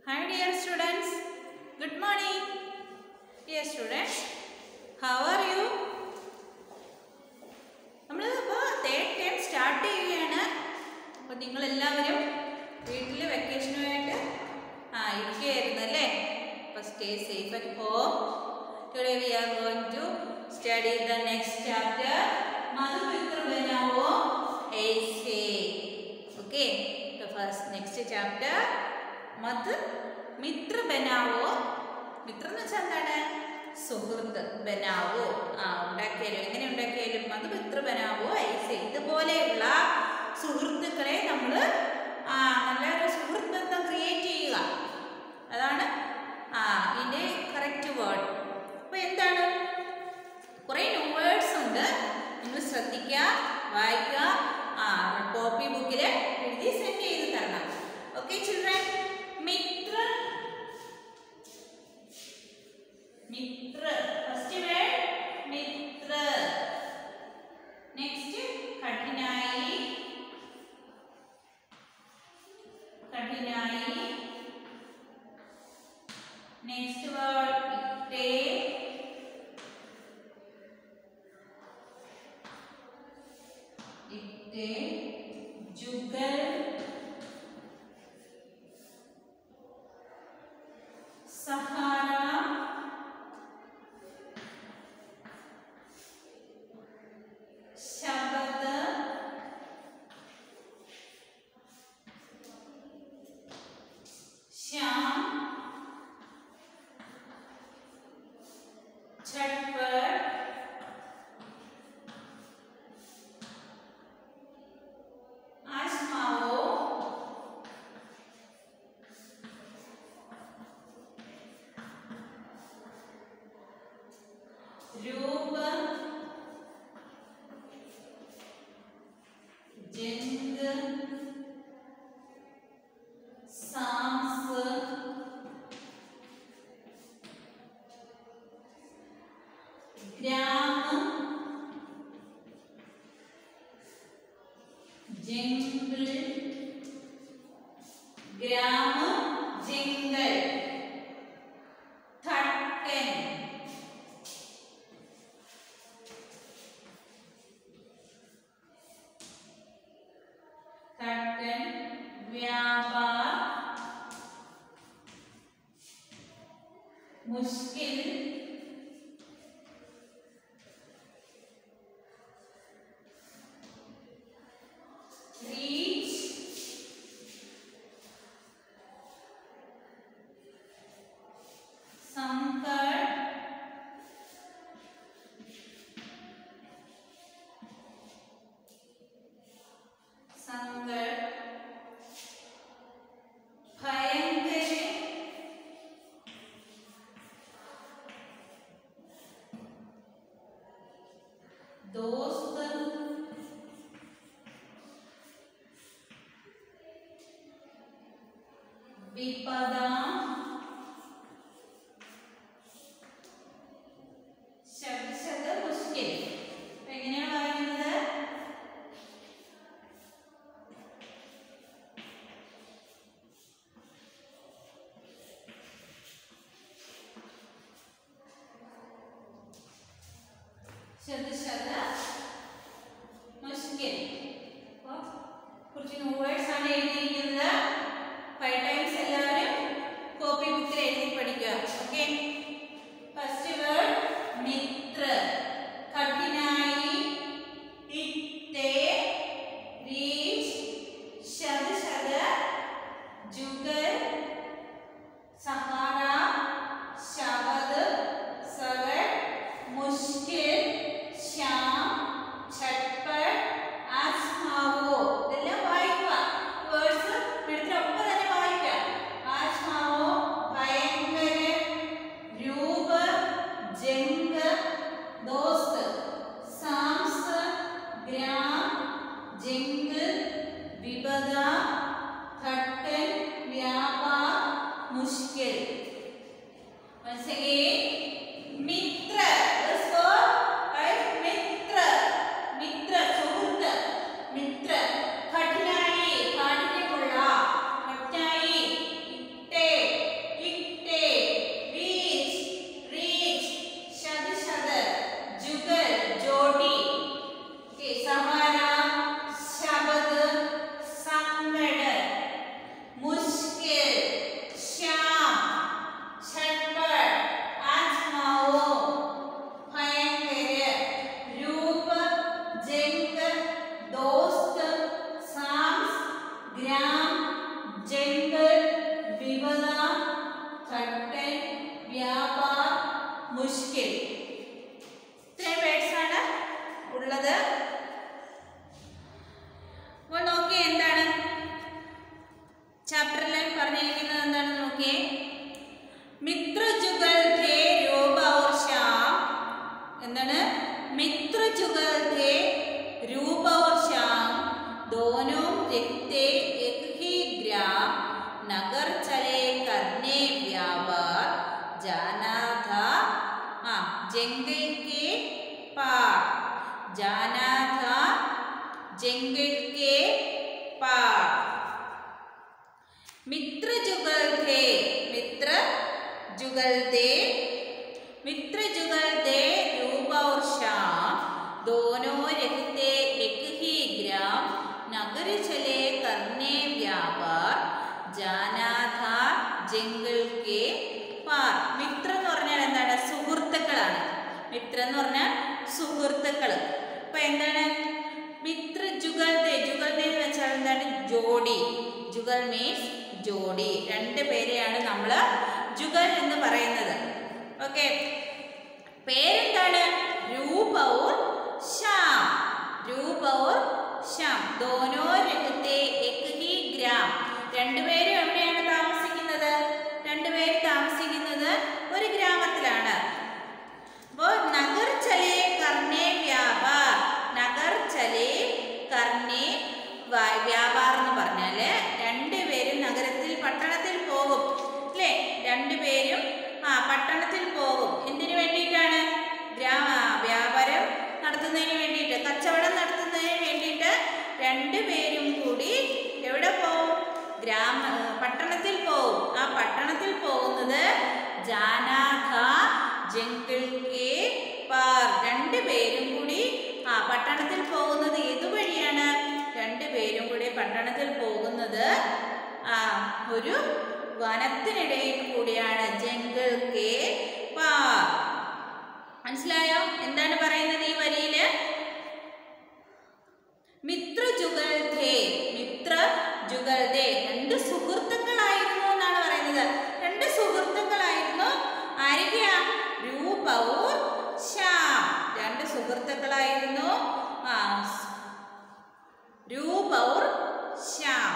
Hi dear students. Good morning. Dear students, how are you? നമ്മൾ ഇപ്പോൾ third time start ചെയ്യുകയാണ് അപ്പോൾ നിങ്ങളെല്ലാവരും വീട്ടിൽ വെക്കേഷനുമായിട്ട് ആ ഇരിക്കുകയായിരുന്നു അല്ലേ അപ്പോൾ stay safe at home today we are going to study the next chapter മധുമിത്ര ബനാവോ എയ്സേ ഓക്കെ ഫസ്റ്റ് നെക്സ്റ്റ് ചാപ്റ്റർ മത് മിത്ര ബനാവോ മിത്ര എന്ന് വെച്ചാൽ എന്താണ് സുഹൃത്ത് ബനാവോ ആ ഉണ്ടാക്കിയാലും എങ്ങനെ ഉണ്ടാക്കിയാലും അത് മിത്ര ബനാവോ ഐസെ ഇതുപോലെയുള്ള സുഹൃത്തുക്കളെ നമ്മൾ ആ നല്ലൊരു സുഹൃത്ത് ബന്ധം ക്രിയേറ്റ് ചെയ്യുക അതാണ് ആ ഇതിൻ്റെ കറക്റ്റ് വേർഡ് അപ്പോൾ എന്താണ് കുറേ വേർഡ്സ് ഉണ്ട് നിങ്ങൾ ശ്രദ്ധിക്കുക വായിക്കുക ആ കോപ്പി ബുക്കിൽ എഴുതി സെൻഡ് ചെയ്ത് തരണം ഓക്കെ ചിൽഡ്രൻ മിത്ര മിത്ര ഫസ്റ്റ് വേർഡ് മിത്ര നെക്സ്റ്റ് കഠിനായി കഠിനായി നെക്സ്റ്റ് വേർഡ് ഇട്ടേ इत्ते जुगल सहारा शब्द श्याम झटपट आजमाओ रूप जिंग सांस ग्राम जिंगल ग्राम जिंगल थटकन थटकन व्यापार मुश्किल reach संकट संकट भयंकर दोस्त വിപദ ശബ്ദ മുഷ്കിൽ അപ്പൊ എങ്ങനെയാണ് പറയുന്നത് ശബ്ദ ശബ്ദ മുഷ്കിൽ അപ്പൊ കുറച്ച് വേർഡ്സ് ആണ് എഴുതിയിരിക്കുന്നത് ഫൈവ് ടൈംസ് എല്ലാവരും കോപ്പി ബുക്കിൽ എഴുതി പഠിക്കുക ഓക്കെ ഫസ്റ്റ് വേർഡ് മിത്ര കഠിനായി ഇട്ടേ റീച്ച് ശത ശത ജുഗൽ സഹാര ശബദ് സഗർ മുഷ്കിൽ ശ്യാം ഛട്പട് ആസ്മാവോ ഇതെല്ലാം വായിക്കുക വേർഡ്സ് എടുത്തിട്ടൊപ്പം തന്നെ വായിക്കുക ആസ്മാവോ ഭയങ്കര രൂപ ജംഗ ദോസ്ത് സാംസ് ഗ്രാം ജംഗ് വിപദ ഘട്ടൻ വ്യാപാർ മുഷ്കിൽ Once again, മിത്ര. Let's go. Right? മിത്ര. മിത്ര, സുഹൃത്ത്. മിത്ര. കഠിനായി, കാഠിന്യമുള്ള. കഠിനായി. ഇട്ടേ. ജംഗിൾ വിപദ കട്ടൻ വ്യാപാർ മുഷ്കിൽ ഇത്രയും വേർഡ്സ് ആണ് ഉള്ളത് അപ്പോൾ നോക്കിയേ എന്താണ് ചാപ്റ്ററിൽ പറഞ്ഞിരിക്കുന്നത് എന്താണെന്ന് നോക്കിയേ മിത്രജുഗൽ ധേ രൂപ और ശ്യാം എന്താണ് മിത്രജുഗൽ ധേ രൂപ और ശ്യാം दोनों रहते एक ही ग्राम नगर चले करने व्यापार जाना था हाँ जंगल के पार जाना था जंगल के पार मित्र जुगल थे मित्र जुगल थे मित्र जुगल थे रूप और श्याम दोनों रहते एक ही ग्राम नगर चले करने व्यापार जाना था जंगल के പാർ മിത്ര എന്ന് പറഞ്ഞാൽ എന്താണ് സുഹൃത്തുക്കളാണ് മിത്ര എന്ന് പറഞ്ഞാൽ സുഹൃത്തുക്കൾ അപ്പൊ എന്താണ് മിത്ര ജുഗൽ ദേ ജുഗൽ ദേ എന്ന് വെച്ചാൽ എന്താണ് ജോഡി ജുഗൽ മീൻസ് ജോഡി രണ്ട് പേരെയാണ് നമ്മൾ ജുഗൽ എന്ന് പറയുന്നത് ഓക്കെ പേരെന്താണ് രൂപൗർ ശ്യാം രൂപൗർ ശ്യാം ദോനോ രഹത്തെ എക് ഹി ഗ്രാം രണ്ടുപേരും എവിടെയാണ് താമസിക്കുന്നത് രണ്ടുപേരും താമസിക്കുന്നത് ഒരു ഗ്രാമത്തിലാണ് അപ്പോൾ നഗർ ചലേ കർണേ വ്യാപാർ നഗർ ചലേ കർണേ വ- വ്യാപാർ എന്ന് പറഞ്ഞാല് രണ്ടുപേരും നഗരത്തിൽ പട്ടണത്തിൽ പോകും അല്ലേ രണ്ടുപേരും ആ പട്ടണത്തിൽ പോകും എന്തിനു വേണ്ടിയിട്ടാണ് ഗ്രാമ വ്യാപാരം നടത്തുന്നതിന് വേണ്ടിയിട്ട് കച്ചവടം നടത്തുന്നതിന് വേണ്ടിയിട്ട് രണ്ടുപേരും കൂടി എവിടെ പോകും ഗ്രാമ പട്ടണത്തിൽ പോകും ആ പട്ടണത്തിൽ പോകുന്നത് ജാനാഥ ജംഗിൾ കെ പാർ രണ്ടുപേരും കൂടി ആ പട്ടണത്തിൽ പോകുന്നത് ഏതുവഴിയാണ് രണ്ടുപേരും കൂടി പട്ടണത്തിൽ പോകുന്നത് ആ ഒരു വനത്തിനിടയിൽ കൂടിയാണ് ജംഗിൾ കെ പാർ മനസ്സിലായോ എന്താണ് പറയുന്നത് ഈ വരിയില് മിത്ര ജുഗൽ ധേ മിത്ര ജുഗൽ ധേ രണ്ട് സുഹൃത്തുക്കളായിരുന്നു എന്നാണ് പറയുന്നത് രണ്ട് സുഹൃത്തുക്കളായിരുന്നു ആരൊക്കെയാ രൂപവും ശ്യാം രണ്ട് സുഹൃത്തുക്കളായിരുന്നു ആ സ്- രൂപൗർ ശ്യാം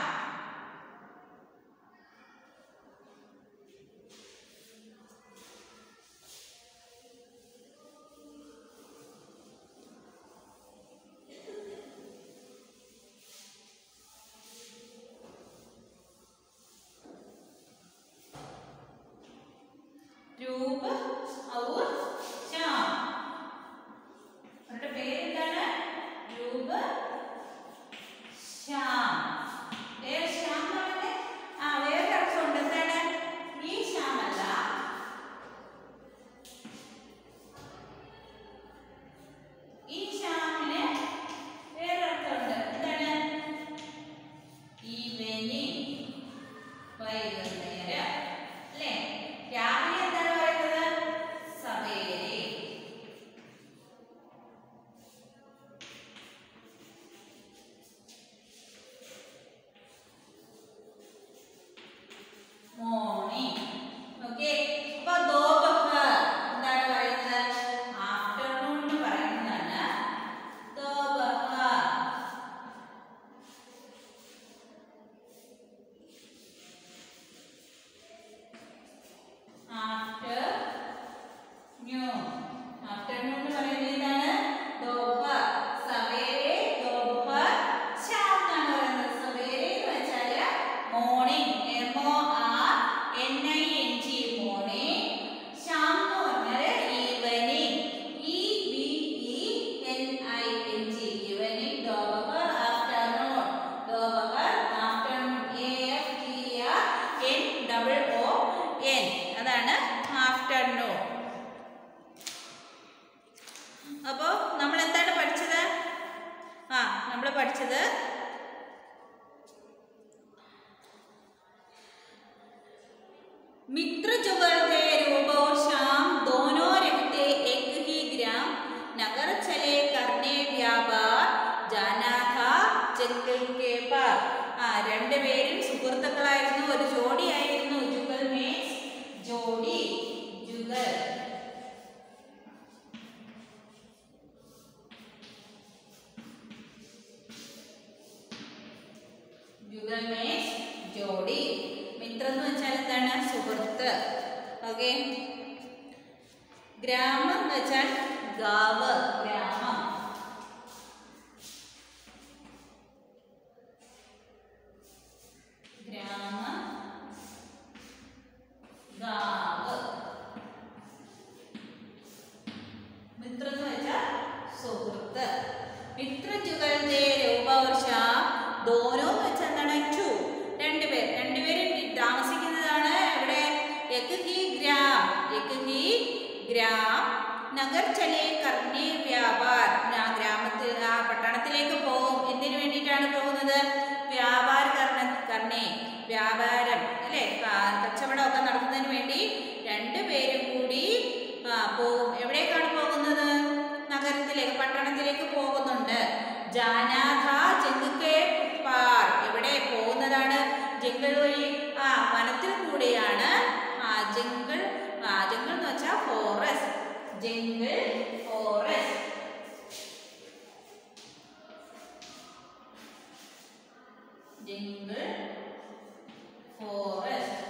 രൂപ ഔർ ശ്യാം അവരുടെ പേരെന്താണ് രൂപ ശ്യാം വേറെ ശ്യാം എന്ന് പറഞ്ഞാൽ ആ വേറെ അർത്ഥമുണ്ട് എന്താണ് ഈ ശ്യാമല്ല ഈ ശ്യാമിന് വേറെ അർത്ഥമുണ്ട് എന്താണ് ഈവനിങ് വൈകുന്നേരം അല്ലേ രാവിലെ എന്താണ് പറയുന്നത് സവേരെ മോർണിംഗ് ഓക്കെ അപ്പൊ ദോപഹർ എന്താണ് പറയുന്നത് ആഫ്റ്റർനൂൺ എന്ന് പറയുന്നതാണ് ദോപഹർ സുഹൃത്തുക്കളായിരുന്നു ഒരു ജോഡിയായിരുന്നു ജുഗൽ മീൻസ് ജോഡി ജുഗൽ ജുഗൽ മീൻസ് ജോഡി മിത്രം എന്ന് വെച്ചാൽ എന്താണ് സുഹൃത്ത് ഓക്കെ ഗ്രാമം എന്ന് വെച്ചാൽ ഗാവ് ഗ്രാമം ഗ്രാമം ഗാവ് മിത്രം എന്ന് വെച്ചാൽ സുഹൃത്ത് മിത്രജുകൾ രൂപവർഷ ദോനോ എന്ന് വെച്ചാൽ എന്താണ് ടു രണ്ടുപേർ രണ്ടുപേരും താമസിക്കുന്നതാണ് ഇവിടെ യക് ഹി ഗ്രാം യക് ഹി ഗ്രാം നഗർ ചലേ കർണേ വ്യാപാർ ആ ഗ്രാമത്തിൽ ആ പട്ടണത്തിലേക്ക് പോകും എന്തിനു വേണ്ടിയിട്ടാണ് പോകുന്നത് വ്യാപാര കർണ കർണേ വ്യാപാരം അല്ലേ കാ- കച്ചവടമൊക്കെ നടത്തുന്നതിന് വേണ്ടി രണ്ടുപേരും കൂടി ആ, പോകും എവിടേക്കാണ് പോകുന്നത് നഗരത്തിലേക്ക് പട്ടണത്തിലേക്ക് പോകുന്നുണ്ട് ജാനാഥ ജംഗുക്കെ പാർ എവിടെ പോകുന്നതാണ് ജംഗിൾ വഴി ആ വനത്തിൽ കൂടിയാണ് ആ ജംഗിൾ ആ ജംഗിൾ എന്ന് വെച്ചാൽ ഫോറസ്റ്റ് ജംഗിൾ ഫോറസ്റ്റ് ജംഗിൾ ഫോറസ്റ്റ്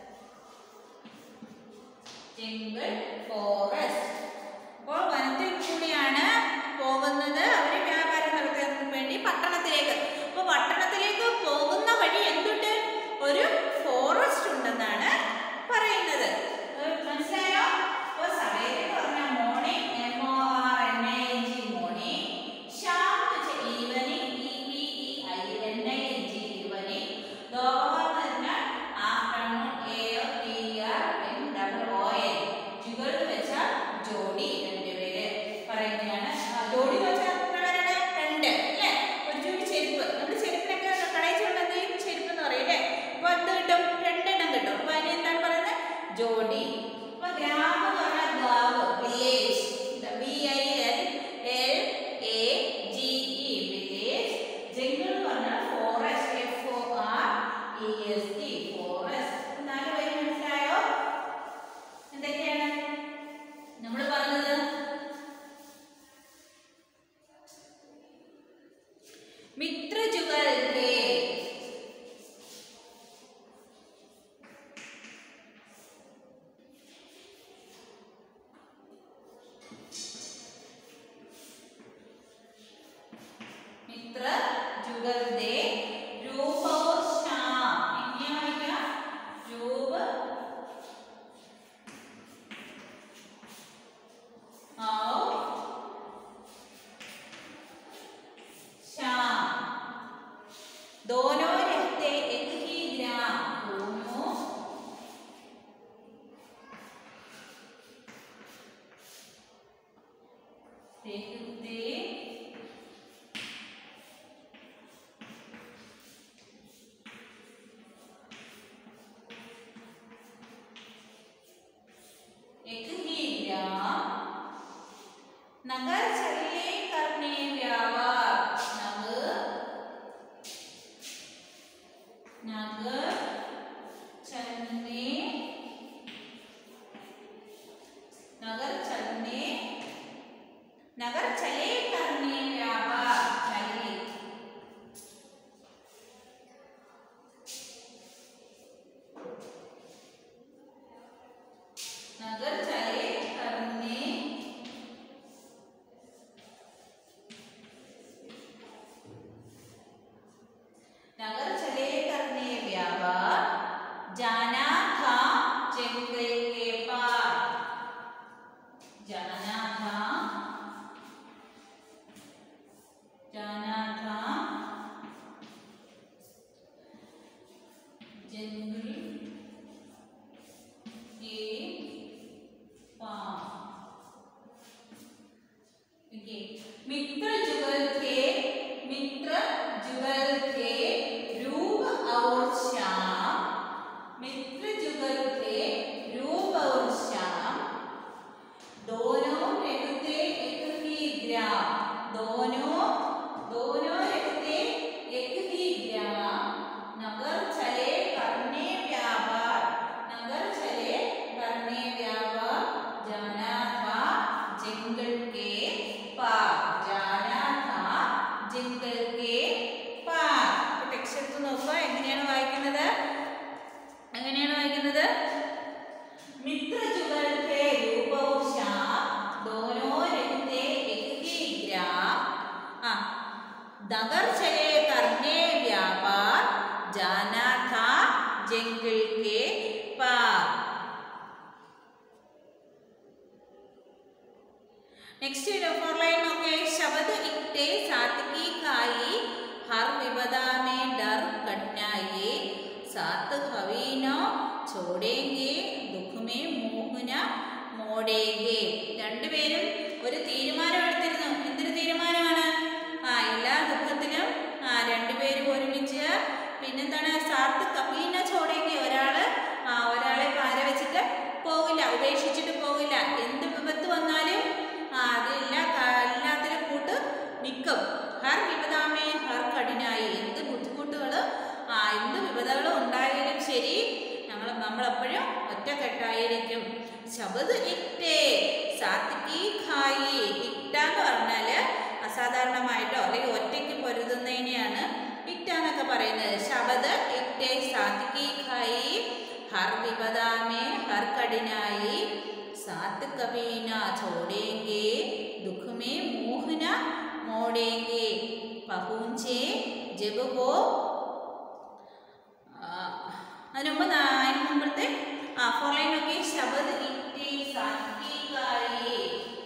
ജംഗിൾ ഫോറസ്റ്റ് അപ്പോൾ വനത്തിൽ കൂടിയാണ് പോകുന്നത് അവർ വ്യാപാരം നടത്തുന്നതിന് വേണ്ടി പട്ടണത്തിലേക്ക് അപ്പോൾ പട്ടണത്തിലേക്ക് പോകുന്ന വഴി എന്തുണ്ട് ഒരു ഫോറസ്റ്റ് ഉണ്ടെന്നാണ് പറയുന്നത് ഏഹ് മനസ്സിലായോ അപ്പോൾ സവേര എന്ന് പറഞ്ഞാൽ morning M O R N A N G morning ഷാം എന്ന് വെച്ചാൽ evening E V E I N I N G evening ദോപഹർ എന്ന് പറഞ്ഞാൽ afternoon A O T R M double O N ജുഗൾ എന്ന് വെച്ചാൽ ജോഡി രണ്ടുപേര് പറയുന്നതാണ് ആ, ജോഡി എന്ന് വെച്ചാൽ എത്ര പേരാണ് രണ്ട് അല്ലേ ഒരു ജോഡി ചെരുപ്പ് നമ്മൾ ചെരുപ്പിനൊക്കെ കടയിൽ ചെല്ലുമ്പോൾ എന്ത് ചെയ്യും ചെരുപ്പ് എന്ന് പറയും അല്ലേ അപ്പോൾ എന്ത് കിട്ടും രണ്ടെണ്ണം കിട്ടും അപ്പോൾ അതിന് എന്താണ് പറയുന്നത് ജോഡി അപ്പോൾ ഗ്രാമം എന്ന് പറഞ്ഞാൽ ഗാവ് village V I L L A G E village ജംഗിൾ എന്ന് പറഞ്ഞാൽ forest F O R E S T forest നാല് പേര് മനസ്സിലായോ എന്തൊക്കെയാണ് നമ്മൾ പറഞ്ഞത് മിത്രജുകളുടെ മിത്ര ജുഗൽദേ രൂപോഷാം എങ്ങനെയാ വായിക്കുക രൂപ ഔ शाम दोनों रहते एक ही ग्राम दोनों रहते एक ही ग्राम नगर चले करने व्यापार नगर नगर चलने नगर चलने नगर चले करने व्यापार चले नगर चले करने के पार नेक्स्ट फोर लाइन ओके शब्द इकटे सात की खाई हर विपदा में डर कठिनाई सात हवी न छोड़ेंगे दुख में മോഹന മോടേകെ രണ്ടുപേരും ഒരു തീരുമാനം എടുത്തിരുന്നു എന്തൊരു തീരുമാനമാണ് ആ എല്ലാ ദുഃഖത്തിലും ആ രണ്ടുപേരും ഒരുമിച്ച് പിന്നെന്താണ് സാത്ത് കബീന ചോടേകെ ഒരാള് ആ ഒരാളെ പാര വെച്ചിട്ട് പോകില്ല ഉപേക്ഷിച്ചിട്ട് പോകില്ല എന്ത് വിപത്ത് വന്നാലും ആ അതില്ല എല്ലാത്തിനും കൂട്ട് നിൽക്കും ഹർ വിപതാമേ ഹർ കഠിനായി എന്ത് ബുദ്ധിമുട്ടുകൾ ആ എന്ത് വിപതകളും ഉണ്ടായാലും ശരി ഞങ്ങൾ നമ്മളെപ്പോഴും ഒറ്റക്കെട്ടായിരിക്കും ശബദ് ഇട്ടേ സാത്വികി ഖായി ഇട്ട എന്ന് പറഞ്ഞാൽ അസാധാരണമായിട്ടോ അല്ലെങ്കിൽ ഒറ്റയ്ക്ക് പൊരുതുന്നതിനെയാണ് ഇട്ട എന്നൊക്കെ പറയുന്നത് ശബദ് ഇട്ടേ സാത്വികി ഖായി ഹർ വിപദാമേ ഹർ കഠിനായി സാത്ത് കബീന ചോടേങ്കെ ദുഃഖമേ മോഹന മോടേങ്കെ പഹൂഞ്ചേ ജബ് ഹോ അതിന് മുമ്പ് നാ- അതിന് മുമ്പത്തെ ആ ഫോർ ലൈൻ നോക്കി ശബദ് ഇട്ടി സാത്വികായി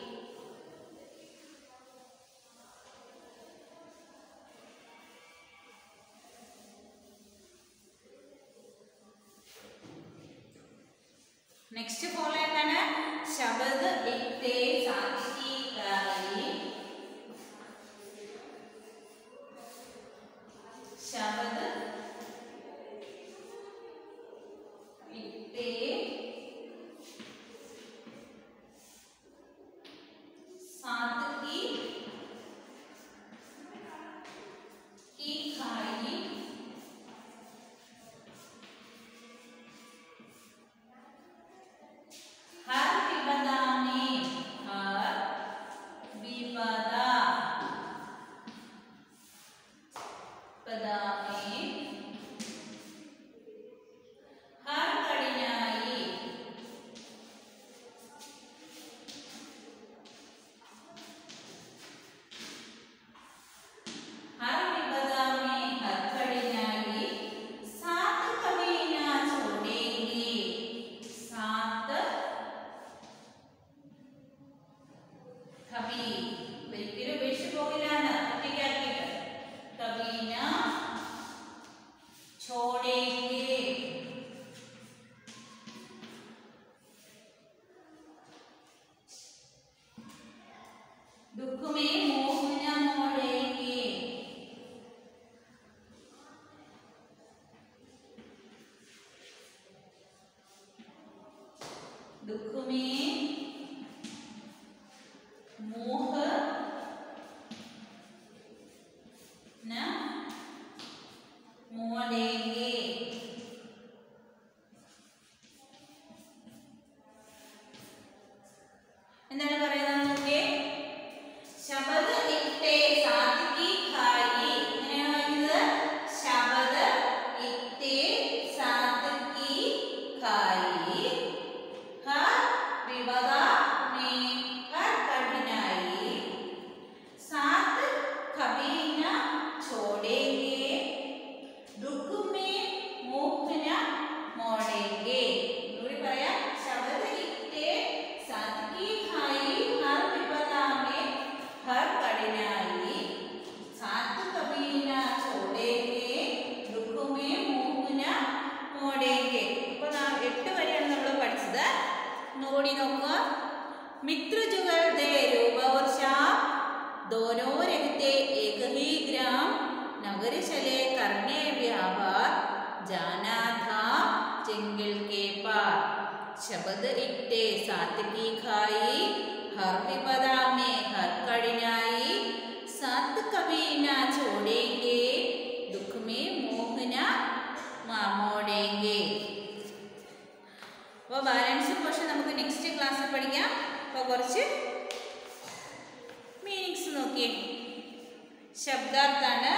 നെക്സ്റ്റ് ഫോർ ലൈൻ എന്താണ് ശബദ് ഇട്ടേ സാത്വികായി ശബദ് इत्ते सात की की खाई हर विपदा में हर विपदा पदा में हर कठिनाई हर विपदा में हर कठिनाई साथ कभी ना छोड़ेंगे साथ कभी ഒരിക്കലും ഉപേക്ഷിച്ച് പോകില്ലാണ് ഒറ്റയ്ക്കാക്കിയിട്ട് കബീന छोड़ेंगे दुख में मोह न मोड़ेंगे दुख में मोह न मोड़ेंगे എന്താണ് പറയുന്നത് നോക്കിയേ ശബദ ഇട്ടേ സാത്വികി ഖായി എങ്ങനെയാണ് വായിക്കുന്നത് ശബദ ഇട്ടേ സാത്വികി ഖായി ഹർ വിവദ മേ ഹർ കഠിനായി साथ कभी न छोड़ेंगे दुख में मुख न मोड़ेंगे दूरी പറയാ शब्द इत्ते सात्विकी खाई हर विपदा में हर कठिनाई साथ कभी न छोड़ेंगे दुख में मुख न मोड़ेंगे ഇപ്പൊ നാം എട്ട് വരെയാണ് നമ്മൾ പഠിച്ചത് നോടി നോക്കുക मित्रजुगल दे रूप और शाप दोनों रहते एक ही ग्राम नगर चले करने व्यापार जाना था जंगल के पार शब्द इट्टे सात की खाई हर विपदा में हर कठिनाई साथ कभी ना छोड़ेंगे दुख में मोह न मोड़ेंगे അപ്പോൾ ബാലൻസ് പോർഷൻ നമുക്ക് നെക്സ്റ്റ് ക്ലാസ്സിൽ പഠിക്കാം അപ്പോൾ കുറച്ച് മീനിങ്സ് നോക്കിയേ ശബ്ദാർത്ഥാണ്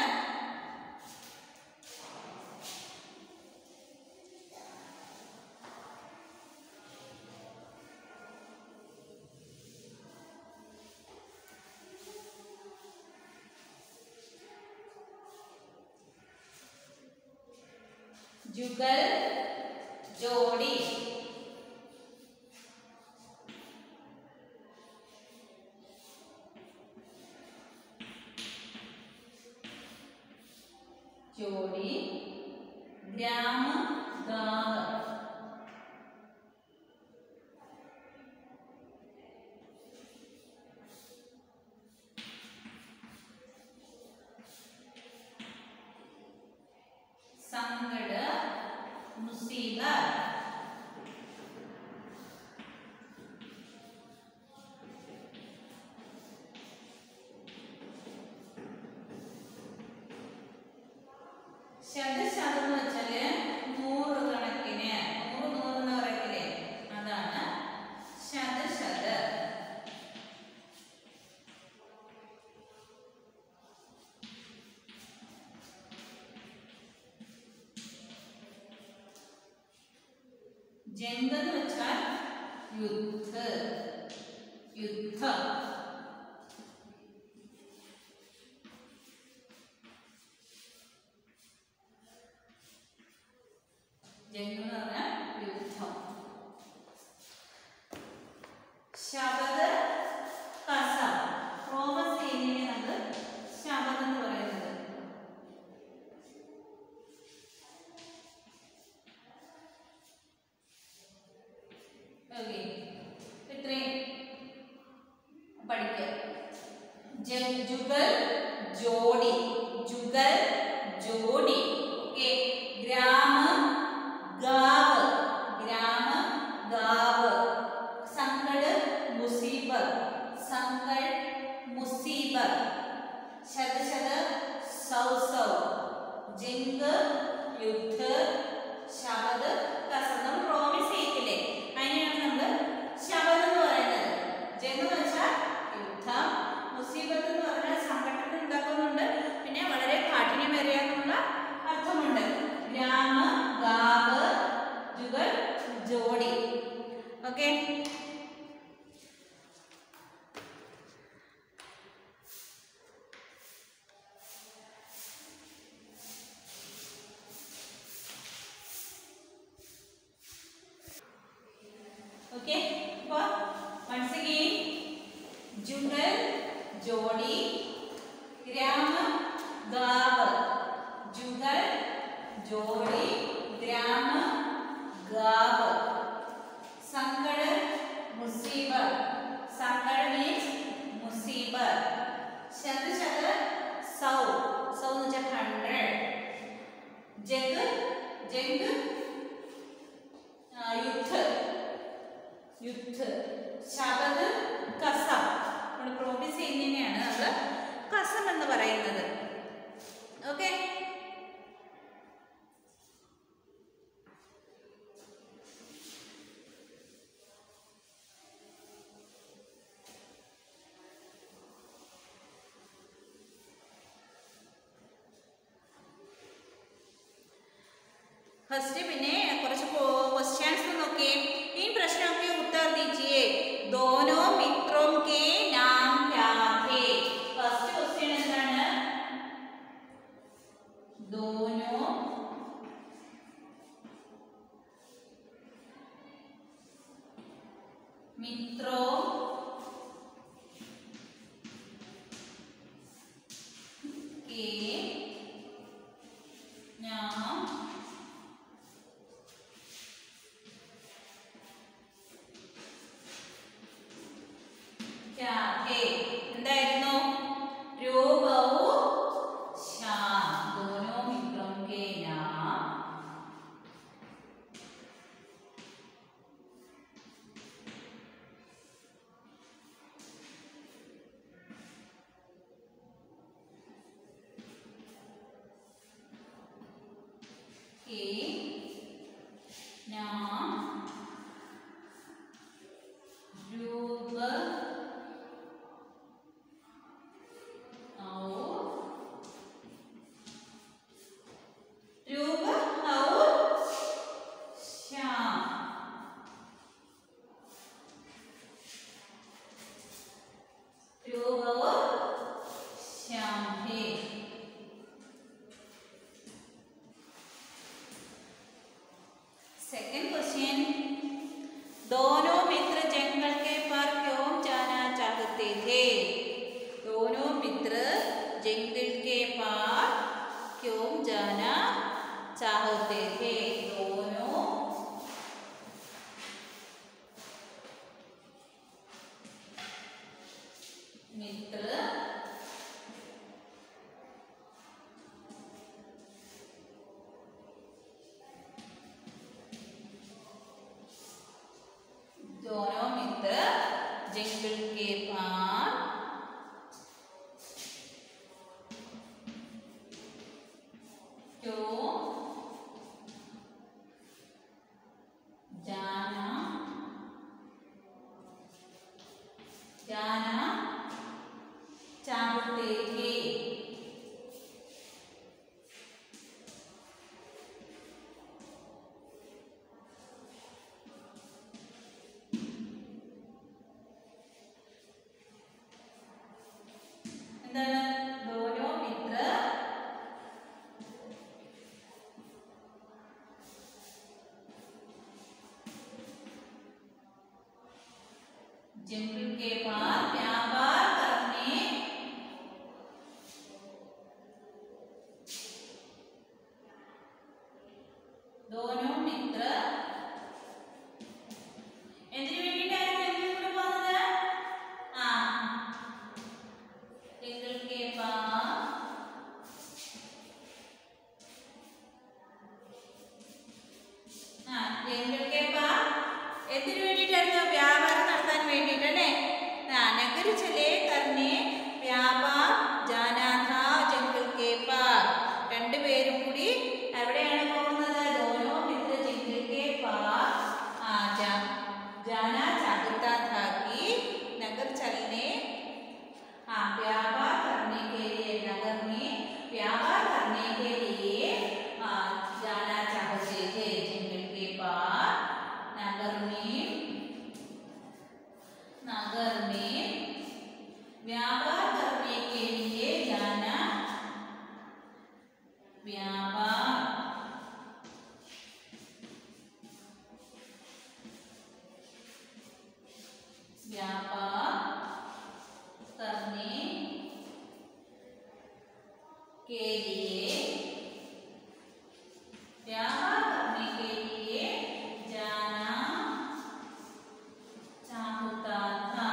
जुगल जोड़ी ग्राम गांव संगड मुसीबत ശതശതം എന്ന് വെച്ചാല് നൂറ് കണക്കിന് നൂറ് നൂറ് എന്ന് പറയത്തില്ലേ അതാണ് ശതശത ജംഗ് എന്ന് വെച്ചാൽ യുദ്ധ യുദ്ധം ജംഗ് എന്ന് പറഞ്ഞാൽ യുദ്ധം ശബദ കസം റോമസേനയെ നമ്മൾ ശബദം എന്ന് പറയുന്നത് ഓക്കെ ഇത്രയും പഠിക്കുക ജ- ജുഗൽ ജോഡി ജുഗൽ ജോഡി ഓക്കെ ഗ്രാമ ഗാവ് ഗ്രാമ ഗാവ് സങ്കട് മുസീബത്ത് സങ്കട് മുസീബത്ത് ശതശത സൗ സൗ ജംഗ് യുദ്ധ ശബദ് കസം നമ്മൾ പ്രോമിസ് ചെയ്യില്ലേ അതിനെയാണ് നമ്മൾ ശബദ് എന്ന് പറയുന്നത് ജംഗ് എന്ന് വെച്ചാൽ യുദ്ധം മുസീബത്ത് എന്ന് പറഞ്ഞാൽ സംഘടന ഉണ്ടാക്കുന്നുണ്ട് പിന്നെ വളരെ കാഠിന്യമേറിയെന്നുള്ള അർത്ഥമുണ്ട് ഗ്രാമ ഗാവ് ജുഗൽ ജോഡി ഓക്കെ ഓക്കെ അപ്പോൾ once again जुगल जोड़ी ग्राम गाव जुगल जोड़ी ग्राम गाव संकट मुसीबत संकट मीन्स मुसीबत शत शत सौ सौ എന്ന് വെച്ചാൽ ഹൺഡ്രഡ് ജഗ് ജഗ് ആ, യുദ്ധ യുദ്ധ ശബദ് കസം നമ്മൾ പ്രോമിസ് ചെയ്യുന്നതിനെയാണ് നമ്മൾ കസം എന്ന് പറയുന്നത് ഓക്കെ फर्स्ट പിന്നെ കുറച്ച് क्वेश्चंस നോക്കിയേ इन प्रश्नों के उत्तर दीजिए दोनों मित्रों के नाम क्या थे फर्स्ट क्वेश्चन എന്താണ് दोनों मित्रों के नाम क्या थे എന്തായിരുന്നു രൂപവും ശ്യാം दोनों मित्रों के नाम के नाम रूप और रूप और श्याम रूप और श्याम है सेकंड क्वेश्चन दोनों मित्र जंगल के पर क्यों जाना चाहते थे दोनों मित्र जंगल के पार क्यों जाना चाहते थे दोनों मित्र दोनों मित्र जंगल के पार क्यों जाना जाना चाहते थे എന്താണ് ദോനോ മിത്ര जंगल के पार व्यापार करने दोनों मित्र എന്തിനു വേണ്ടിയിട്ടായിരുന്നു ജംഗിൾ പോകുന്നത് ആ जंगल के पार ആ ജംഗൽ के पार എന്തിനു വേണ്ടിയിട്ടായിരുന്നു വ്യാപാരം നടത്താൻ വേണ്ടിയിട്ടല്ലേ ആ നഗർ ചലേ കർണേ വ്യാപാർ ജാനാഥ ജംഗൽ के पार രണ്ടുപേരും കൂടി എവിടെയാണ് പോകുന്നത് ദോനോ മിത്ര ജംഗൽ के पार ആ ജാ जाना चाहता था कि नगर चलने हाँ व्यापार करने के लिए नगर में व्यापार करने के लिए हाँ, जाना चाहते थे जंगल के पार नगर में नगर में व्यापार करने के लिए जाना व्यापार व्यापार करने के लिए व्यापार करने के लिए जाना चाहता था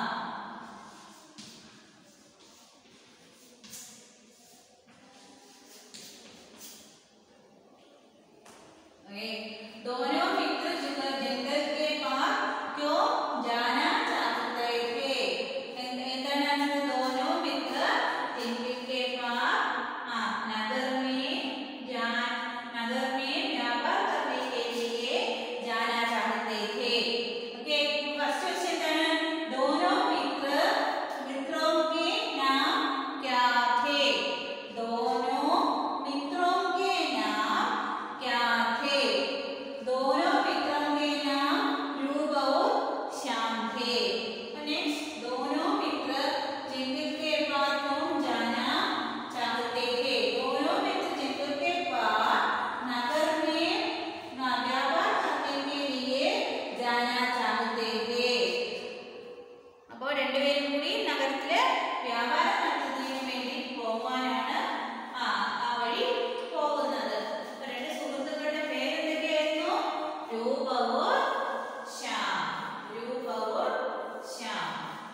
ओके दोनों मित्र जंगल जंगल के पार क्यों जाना चाहते थे എന്ത് എന്താണ് दोनों मित्र जंगल के पार हाँ नगर में जान नगर में व्यापार करने के लिए जाना चाहते थे ओके फर्स्ट क्वेश्चन है दोनों मित्र मित्रों के नाम क्या थे दोनों मित्रों के नाम क्या थे दोनों मित्रों के नाम ध्रुव और श्याम थे અને दोनों मित्र जंगल के पार क्यों जाना चाहते थे दोनों मित्र जंगल के पार नगर में ना व्यापार करने के लिए जाना चाहते थे അപ്പോൾ രണ്ടുപേരും കൂടി നഗരത്തില് വ്യാപാരം നടത്തുന്നതിന് വേണ്ടി പോകാനാണ് ആ ആ വഴി പോകുന്നത് അപ്പൊ രണ്ട് സുഹൃത്തുക്കളുടെ പേരെന്തൊക്കെയായിരുന്നു രൂപവും ശ്യാം രൂപവും ശ്യാം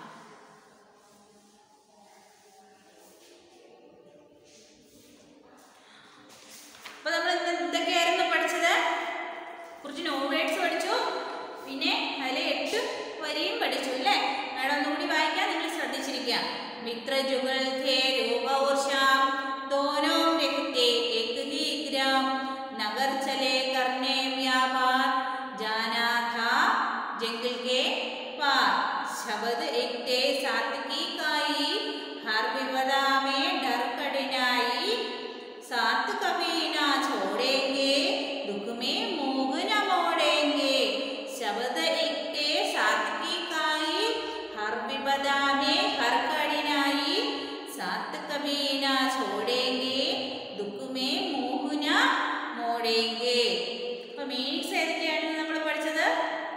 അപ്പൊ നമ്മൾ ഇന്ന് എന്തൊക്കെയായിരുന്നു പഠിച്ചത് കുറച്ച് നോവേഡ്സ് പഠിച്ചു പിന്നെ അതിൽ എട്ട് വരിയും പഠിച്ചു അല്ലേ മാഡം ഒന്നുകൂടി വായിക്കാൻ നിങ്ങൾ ശ്രദ്ധിച്ചിരിക്കുക മിത്രജുഗൾ थे रूप और श्याम दोनों रहते एक ही ग्राम नगर चले करने व्यापार जाना था जंगल के पार शब्द एक थे सात की काई हर विपदा में डर कठिनाई साथ कभी ना छोड़ेंगे दुख में मोह न मोड़ेंगे शब्द इकटे साथ की काई हर विपदा में हर कठिनाई साथ कभी ना छोड़ेंगे दुख में मोह न मोड़ेंगे അപ്പൊ മീനിങ്സ് ഏതൊക്കെയാണ് നമ്മൾ പഠിച്ചത്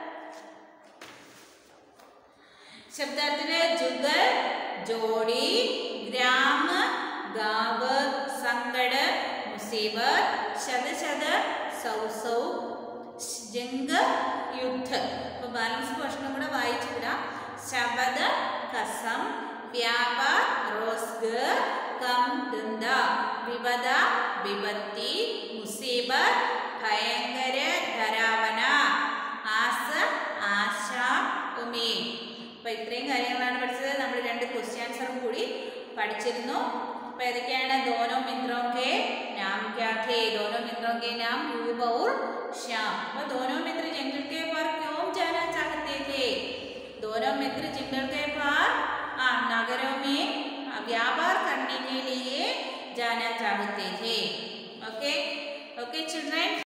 ശബ്ദാർത്ഥത്തിന് ജുഗൽ ജോഡി ഗ്രാമ ഗാവ് സങ്കട് മുസീബത്ത് ശത ശത സൗ സൗ ജംഗ് യുദ്ധ അപ്പോൾ ബാലൻസ് പോർഷനും കൂടെ വായിച്ചു വിടാം ശബദ കസം വ്യാപാർ റോസ്ഗർ കം ദന്ത വിപദ വിപത്തി മുസീബത്ത് ഭയങ്കര ധരാവന ആസ ആശ ഉമീൻ അപ്പോൾ ഇത്രയും കാര്യങ്ങളാണ് പഠിച്ചത് നമ്മൾ രണ്ട് ക്വസ്റ്റ്യൻ ആൻസറും കൂടി പഠിച്ചിരുന്നു അപ്പോൾ ഏതൊക്കെയാണ് ദോനോ മിത്രോं के नाम क्या थे दोनों मित्रों के नाम रूप और श्याम അപ്പോൾ दोनों मित्र जंगल के पार क्यों जाना चाहते थे दोनों मित्र जंगल के पार आ, नगरों में आ, व्यापार करने के लिए जाना चाहते थे ओके ओके चिल्ड्रन